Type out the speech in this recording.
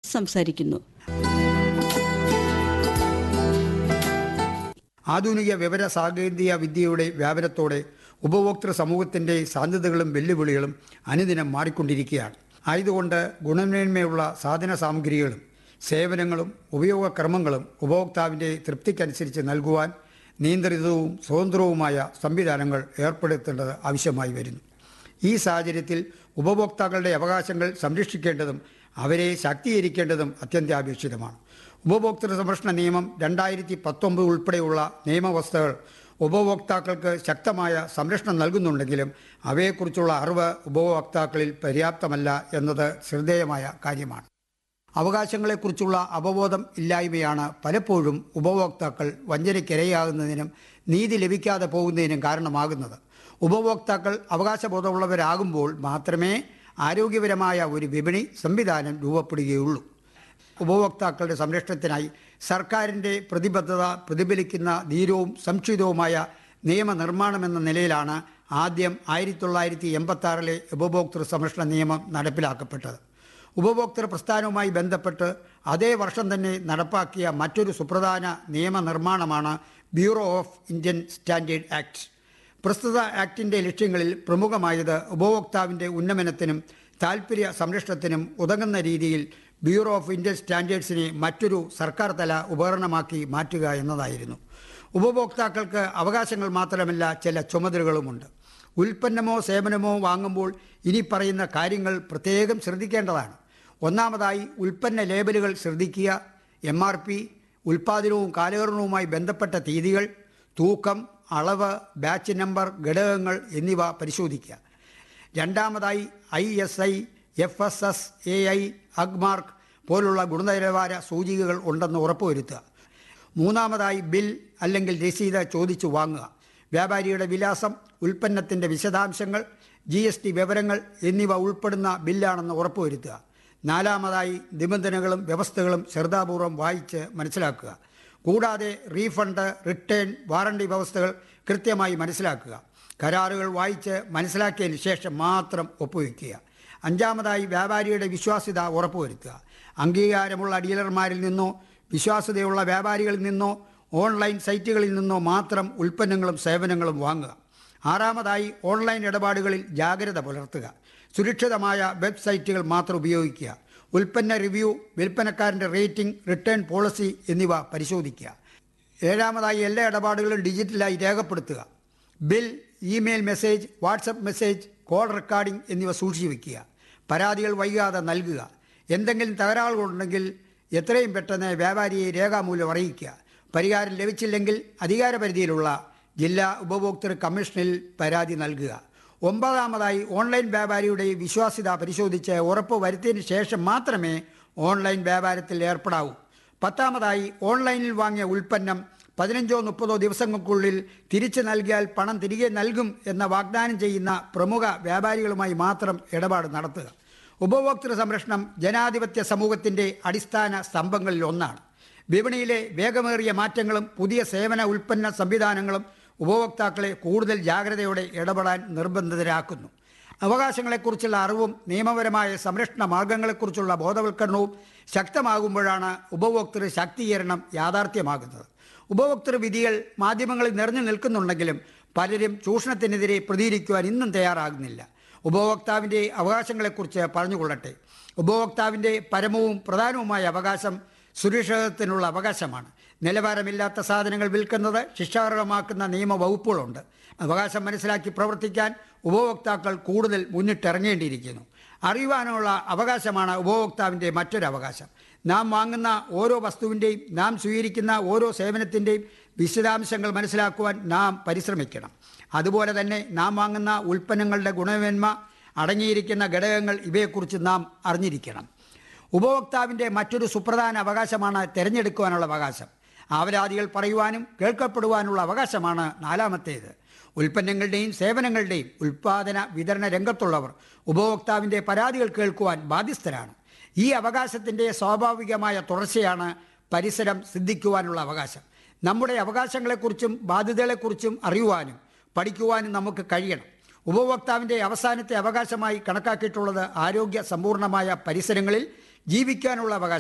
സംസാരിക്കുന്നു ആധുനിക വിവര സാങ്കേതിക വിദ്യയുടെ വ്യാപനത്തോടെ ഉപഭോക്തൃ സമൂഹത്തിന്റെ സാധ്യതകളും വെല്ലുവിളികളും അനുദിനം മാറിക്കൊണ്ടിരിക്കുകയാണ് ആയതുകൊണ്ട് ഗുണമേന്മയുള്ള സാധന സാമഗ്രികളും സേവനങ്ങളും ഉപയോഗക്രമങ്ങളും ഉപഭോക്താവിൻ്റെ തൃപ്തിക്കനുസരിച്ച് നൽകുവാൻ നിയന്ത്രിതവും സ്വതന്ത്രവുമായ സംവിധാനങ്ങൾ ഏർപ്പെടുത്തേണ്ടത് ആവശ്യമായി വരുന്നു ഈ സാഹചര്യത്തിൽ ഉപഭോക്താക്കളുടെ അവകാശങ്ങൾ സംരക്ഷിക്കേണ്ടതും അവരെ ശാക്തീകരിക്കേണ്ടതും അത്യന്താപേക്ഷിതമാണ് ഉപഭോക്തൃ സംരക്ഷണ നിയമം രണ്ടായിരത്തി പത്തൊമ്പത് ഉൾപ്പെടെയുള്ള നിയമവ്യവസ്ഥകൾ ഉപഭോക്താക്കൾക്ക് ശക്തമായ സംരക്ഷണം നൽകുന്നുണ്ടെങ്കിലും അവയെക്കുറിച്ചുള്ള അറിവ് ഉപഭോക്താക്കളിൽ പര്യാപ്തമല്ല എന്നത് ശ്രദ്ധേയമായ കാര്യമാണ് അവകാശങ്ങളെക്കുറിച്ചുള്ള അവബോധം ഇല്ലായ്മയാണ് പലപ്പോഴും ഉപഭോക്താക്കൾ വഞ്ചനയ്ക്കിരയാകുന്നതിനും നീതി ലഭിക്കാതെ പോകുന്നതിനും കാരണമാകുന്നത് ഉപഭോക്താക്കൾ അവകാശബോധമുള്ളവരാകുമ്പോൾ മാത്രമേ ആരോഗ്യപരമായ ഒരു വിപണി സംവിധാനം രൂപപ്പെടുകയുള്ളൂ ഉപഭോക്താക്കളുടെ സംരക്ഷണത്തിനായി സർക്കാരിൻ്റെ പ്രതിബദ്ധത പ്രതിഫലിക്കുന്ന ധീരവും സംക്ഷിതവുമായ നിയമനിർമ്മാണം എന്ന നിലയിലാണ് ആദ്യം ആയിരത്തി തൊള്ളായിരത്തി എൺപത്തി ആറിലെ ഉപഭോക്തൃ സംരക്ഷണ നിയമം നടപ്പിലാക്കപ്പെട്ടത് ഉപഭോക്തൃ പ്രസ്ഥാനവുമായി ബന്ധപ്പെട്ട് അതേ വർഷം തന്നെ നടപ്പാക്കിയ മറ്റൊരു സുപ്രധാന നിയമനിർമ്മാണമാണ് bureau of Indian standard act പ്രസ്തുത ആക്ടിൻ്റെ ലക്ഷ്യങ്ങളിൽ പ്രമുഖമായത് ഉപഭോക്താവിൻ്റെ ഉന്നമനത്തിനും താൽപ്പര്യ സംരക്ഷണത്തിനും ഉതകുന്ന രീതിയിൽ ബ്യൂറോ ഓഫ് ഇന്ത്യൻ സ്റ്റാൻഡേർഡ്സിനെ മറ്റൊരു സർക്കാർ തല ഉപകരണമാക്കി മാറ്റുക എന്നതായിരുന്നു ഉപഭോക്താക്കൾക്ക് അവകാശങ്ങൾ മാത്രമല്ല ചില ചുമതലകളുമുണ്ട് ഉൽപ്പന്നമോ സേവനമോ വാങ്ങുമ്പോൾ ഇനി പറയുന്ന കാര്യങ്ങൾ പ്രത്യേകം ശ്രദ്ധിക്കേണ്ടതാണ് ഒന്നാമതായി ഉൽപ്പന്ന ലേബലുകൾ ശ്രദ്ധിക്കുക എം ആർ പി ഉൽപ്പാദനവും കാലഹരണവുമായി ബന്ധപ്പെട്ട തീയതികൾ തൂക്കം അളവ് ബാച്ച് നമ്പർ ഘടകങ്ങൾ എന്നിവ പരിശോധിക്കുക രണ്ടാമതായി I S I F S S A I Agmark പോലുള്ള ഗുണനിലവാര സൂചികകൾ ഉണ്ടെന്ന് ഉറപ്പുവരുത്തുക മൂന്നാമതായി ബിൽ അല്ലെങ്കിൽ രസീത് ചോദിച്ചു വാങ്ങുക വ്യാപാരിയുടെ വിലാസം ഉൽപ്പന്നത്തിൻ്റെ വിശദാംശങ്ങൾ ജി എസ് ടി വിവരങ്ങൾ എന്നിവ ഉൾപ്പെടുന്ന ബില്ലാണെന്ന് ഉറപ്പുവരുത്തുക നാലാമതായി നിബന്ധനകളും വ്യവസ്ഥകളും ശ്രദ്ധാപൂർവം വായിച്ച് മനസ്സിലാക്കുക കൂടാതെ റീഫണ്ട് റിട്ടേൺ വാറണ്ടി വ്യവസ്ഥകൾ കൃത്യമായി മനസ്സിലാക്കുക കരാറുകൾ വായിച്ച് മനസ്സിലാക്കിയതിന് ശേഷം മാത്രം ഒപ്പുവെക്കുക അഞ്ചാമതായി വ്യാപാരിയുടെ വിശ്വാസ്യത ഉറപ്പുവരുത്തുക അംഗീകാരമുള്ള ഡീലർമാരിൽ നിന്നോ വിശ്വാസ്യതയുള്ള വ്യാപാരികളിൽ നിന്നോ ഓൺലൈൻ സൈറ്റുകളിൽ നിന്നോ മാത്രം ഉൽപ്പന്നങ്ങളും സേവനങ്ങളും വാങ്ങുക ആറാമതായി ഓൺലൈൻ ഇടപാടുകളിൽ ജാഗ്രത പുലർത്തുക സുരക്ഷിതമായ വെബ്സൈറ്റുകൾ മാത്രം ഉപയോഗിക്കുക ഉൽപ്പന്ന റിവ്യൂ വിൽപ്പനക്കാരൻ്റെ റേറ്റിംഗ് റിട്ടേൺ പോളിസി എന്നിവ പരിശോധിക്കുക ഏഴാമതായി എല്ലാ ഇടപാടുകളും ഡിജിറ്റലായി രേഖപ്പെടുത്തുക bill email message WhatsApp message call recording എന്നിവ സൂക്ഷിച്ചു വയ്ക്കുക പരാതികൾ വൈകാതെ നൽകുക എന്തെങ്കിലും തകരാറുകളുണ്ടെങ്കിൽ എത്രയും പെട്ടെന്ന് വ്യാപാരിയെ രേഖാമൂലം അറിയിക്കുക പരിഹാരം ലഭിച്ചില്ലെങ്കിൽ അധികാരപരിധിയിലുള്ള ജില്ലാ ഉപഭോക്തൃ കമ്മീഷനിൽ പരാതി നൽകുക ഒമ്പതാമതായി ഓൺലൈൻ വ്യാപാരിയുടെ വിശ്വാസ്യത പരിശോധിച്ച് ഉറപ്പ് വരുത്തിയതിന് ശേഷം മാത്രമേ ഓൺലൈൻ വ്യാപാരത്തിൽ ഏർപ്പെടാവൂ പത്താമതായി ഓൺലൈനിൽ വാങ്ങിയ ഉൽപ്പന്നം പതിനഞ്ചോ മുപ്പതോ ദിവസങ്ങൾക്കുള്ളിൽ തിരിച്ചു നൽകിയാൽ പണം തിരികെ നൽകും എന്ന വാഗ്ദാനം ചെയ്യുന്ന പ്രമുഖ വ്യാപാരികളുമായി മാത്രം ഇടപാട് നടത്തുക ഉപഭോക്തൃ സംരക്ഷണം ജനാധിപത്യ സമൂഹത്തിൻ്റെ അടിസ്ഥാന സ്തംഭങ്ങളിൽ ഒന്നാണ് വിപണിയിലെ വേഗമേറിയ മാറ്റങ്ങളും പുതിയ സേവന ഉൽപ്പന്ന സംവിധാനങ്ങളും ഉപഭോക്താക്കളെ കൂടുതൽ ജാഗ്രതയോടെ ഇടപെടാൻ നിർബന്ധിതരാക്കുന്നു അവകാശങ്ങളെക്കുറിച്ചുള്ള അറിവും നിയമപരമായ സംരക്ഷണ മാർഗങ്ങളെക്കുറിച്ചുള്ള ബോധവൽക്കരണവും ശക്തമാകുമ്പോഴാണ് ഉപഭോക്തൃ ശാക്തീകരണം യാഥാർത്ഥ്യമാകുന്നത് ഉപഭോക്തൃ വിധികൾ മാധ്യമങ്ങളിൽ നിറഞ്ഞു നിൽക്കുന്നുണ്ടെങ്കിലും പലരും ചൂഷണത്തിനെതിരെ പ്രതികരിക്കുവാൻ ഇന്നും തയ്യാറാകുന്നില്ല ഉപഭോക്താവിൻ്റെ അവകാശങ്ങളെക്കുറിച്ച് പറഞ്ഞുകൊള്ളട്ടെ ഉപഭോക്താവിൻ്റെ പരമവും പ്രധാനവുമായ അവകാശം സുരക്ഷിതത്വത്തിനുള്ള അവകാശമാണ് നിലവാരമില്ലാത്ത സാധനങ്ങൾ വിൽക്കുന്നത് ശിക്ഷാർഹമാക്കുന്ന നിയമവകുപ്പുകളുണ്ട് അവകാശം മനസ്സിലാക്കി പ്രവർത്തിക്കാൻ ഉപഭോക്താക്കൾ കൂടുതൽ മുന്നിട്ടിറങ്ങേണ്ടിയിരിക്കുന്നു അറിയുവാനുള്ള അവകാശമാണ് ഉപഭോക്താവിൻ്റെ മറ്റൊരു അവകാശം നാം വാങ്ങുന്ന ഓരോ വസ്തുവിൻ്റെയും നാം സ്വീകരിക്കുന്ന ഓരോ സേവനത്തിൻ്റെയും വിശദാംശങ്ങൾ മനസ്സിലാക്കുവാൻ നാം പരിശ്രമിക്കണം അതുപോലെ തന്നെ നാം വാങ്ങുന്ന ഉൽപ്പന്നങ്ങളുടെ ഗുണമേന്മ അടങ്ങിയിരിക്കുന്ന ഘടകങ്ങൾ ഇവയെക്കുറിച്ച് നാം അറിഞ്ഞിരിക്കണം ഉപഭോക്താവിൻ്റെ മറ്റൊരു സുപ്രധാന അവകാശമാണ് തിരഞ്ഞെടുക്കുവാനുള്ള അവകാശം ആവരാതികൾ പറയുവാനും കേൾക്കപ്പെടുവാനുള്ള അവകാശമാണ് നാലാമത്തേത് ഉൽപ്പന്നങ്ങളുടെയും സേവനങ്ങളുടെയും ഉൽപ്പാദന വിതരണ രംഗത്തുള്ളവർ ഉപഭോക്താവിൻ്റെ പരാതികൾ കേൾക്കുവാൻ ബാധ്യസ്ഥരാണ് ഈ അവകാശത്തിൻ്റെ സ്വാഭാവികമായ തുടർച്ചയാണ് പരിസരം സിദ്ധിക്കുവാനുള്ള അവകാശം നമ്മുടെ അവകാശങ്ങളെക്കുറിച്ചും ബാധ്യതകളെക്കുറിച്ചും അറിയുവാനും പഠിക്കുവാനും നമുക്ക് കഴിയണം ഉപഭോക്താവിൻ്റെ അവസാനത്തെ അവകാശമായി കണക്കാക്കിയിട്ടുള്ളത് ആരോഗ്യ സമ്പൂർണമായ പരിസരങ്ങളിൽ ജീവിക്കാനുള്ള അവകാശം